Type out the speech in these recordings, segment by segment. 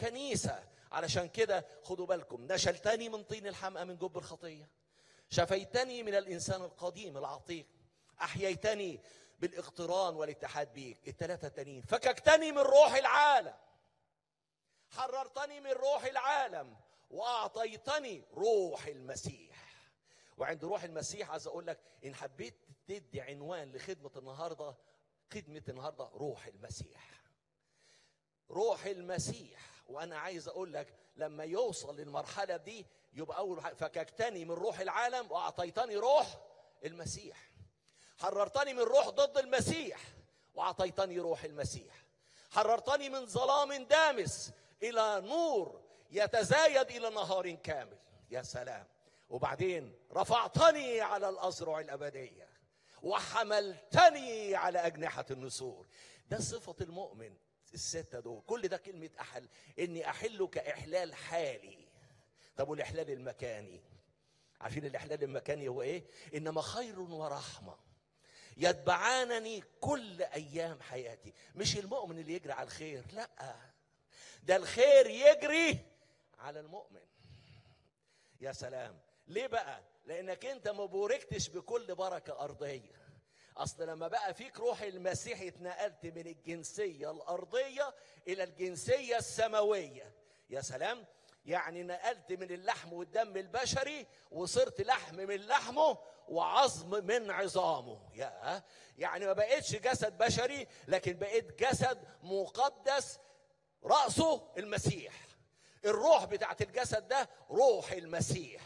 ككنيسه علشان كده خدوا بالكم نشلتني من طين الحمأة من جب الخطيه شفيتني من الانسان القديم العتيق احييتني بالاقتران والاتحاد بيك الثلاثه التانيين فككتني من روح العالم حررتني من روح العالم واعطيتني روح المسيح وعند روح المسيح عايز اقول لك ان حبيت تدي عنوان لخدمه النهارده خدمه النهارده روح المسيح روح المسيح وانا عايز اقول لك لما يوصل للمرحله دي يبقى اول حاجة فككتني من روح العالم واعطيتني روح المسيح حررتني من روح ضد المسيح واعطيتني روح المسيح حررتني من ظلام دامس الى نور يتزايد الى نهار كامل يا سلام وبعدين رفعتني على الازرع الابديه وحملتني على اجنحه النسور ده صفه المؤمن الستة دول كل ده كلمة أحل إني أحل كإحلال حالي طب والإحلال المكاني عارفين الإحلال المكاني هو إيه إنما خير ورحمة يتبعانني كل أيام حياتي مش المؤمن اللي يجري على الخير لا ده الخير يجري على المؤمن يا سلام ليه بقى لأنك أنت ما بوركتش بكل بركة أرضية اصل لما بقى فيك روح المسيح اتنقلت من الجنسيه الارضيه الى الجنسيه السماويه يا سلام يعني نقلت من اللحم والدم البشري وصرت لحم من لحمه وعظم من عظامه يا يعني ما بقتش جسد بشري لكن بقيت جسد مقدس راسه المسيح الروح بتاعت الجسد ده روح المسيح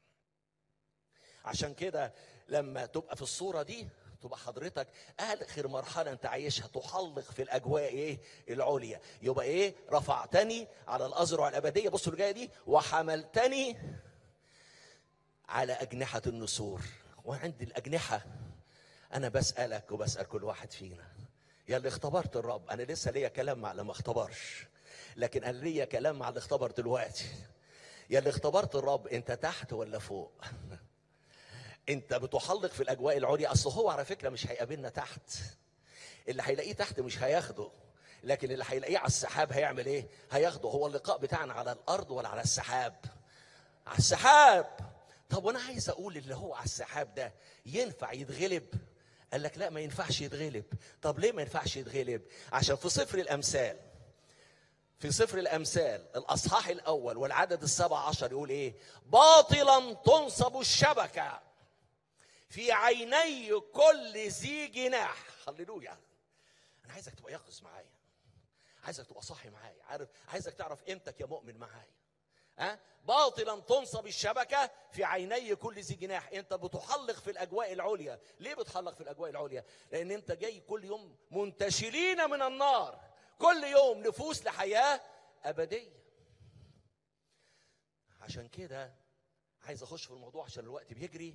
عشان كده لما تبقى في الصوره دي تبقى حضرتك اخر مرحله انت عايشها تحلق في الاجواء ايه العليا يبقى ايه رفعتني على الازرع الابديه بصوا الجايه دي وحملتني على اجنحه النسور وعند الاجنحه انا بسالك وبسال كل واحد فينا يا اللي اختبرت الرب انا لسه ليا كلام مع اللي ما اختبرش لكن انا ليا كلام مع اللي اختبر دلوقتي يا اللي اختبرت الرب انت تحت ولا فوق انت بتحلق في الاجواء العليا اصل هو على فكره مش هيقابلنا تحت اللي هيلاقيه تحت مش هياخده لكن اللي هيلاقيه على السحاب هيعمل ايه هياخده هو اللقاء بتاعنا على الارض ولا على السحاب على السحاب طب وانا عايز اقول اللي هو على السحاب ده ينفع يتغلب قال لك لا ما ينفعش يتغلب طب ليه ما ينفعش يتغلب عشان في سفر الامثال في سفر الامثال الاصحاح الاول والعدد السبع عشر يقول ايه باطلا تنصب الشبكه في عيني كل ذي جناح هللويا انا عايزك تبقى يقظ معايا عايزك تبقى صاحي معايا عارف عايزك تعرف قيمتك يا مؤمن معايا ها باطلا تنصب الشبكه في عيني كل ذي جناح انت بتحلق في الاجواء العليا ليه بتحلق في الاجواء العليا لان انت جاي كل يوم منتشلين من النار كل يوم نفوس لحياه ابديه عشان كده عايز اخش في الموضوع عشان الوقت بيجري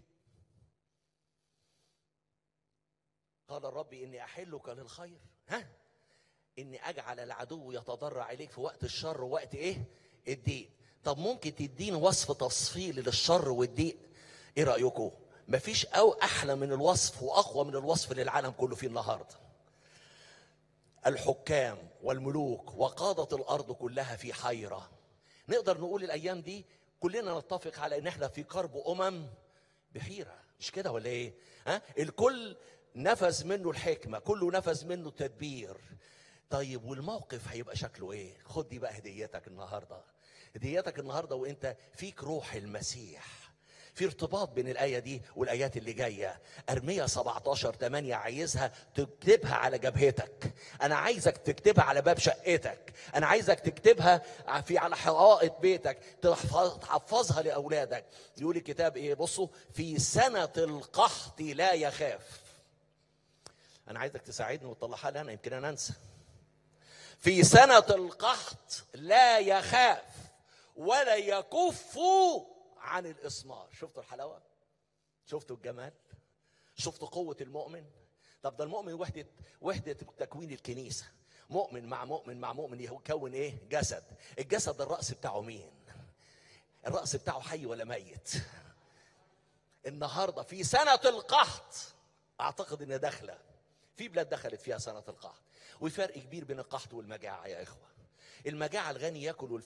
قال الرب اني احلك للخير ها اني اجعل العدو يتضرع اليك في وقت الشر ووقت ايه الضيق طب ممكن تديني وصف تفصيلي للشر والضيق ايه رايكم مفيش او احلى من الوصف واقوى من الوصف للعالم كله فيه النهارده الحكام والملوك وقادة الأرض كلها في حيرة نقدر نقول الأيام دي كلنا نتفق على إن إحنا في كرب أمم بحيرة مش كده ولا إيه؟ ها؟ الكل نفذ منه الحكمة كله نفذ منه التدبير طيب والموقف هيبقى شكله ايه خد دي بقى هديتك النهارده هديتك النهارده وانت فيك روح المسيح في ارتباط بين الآية دي والآيات اللي جاية أرمية 17 8 عايزها تكتبها على جبهتك أنا عايزك تكتبها على باب شقتك أنا عايزك تكتبها في على حائط بيتك تحفظ- تحفظها لأولادك يقول الكتاب إيه بصوا في سنة القحط لا يخاف أنا عايزك تساعدني وتطلعها لي أنا يمكن أنا أنسى في سنة القحط لا يخاف ولا يكف عن الإسمار شفتوا الحلاوة شفتوا الجمال شفتوا قوة المؤمن طب ده المؤمن وحدة وحدة تكوين الكنيسة مؤمن مع مؤمن مع مؤمن يكون ايه جسد الجسد الرأس بتاعه مين الرأس بتاعه حي ولا ميت النهارده في سنة القحط اعتقد ان داخله في بلاد دخلت فيها سنة القحط وفرق كبير بين القحط والمجاعة يا اخوة المجاعه الغني ياكل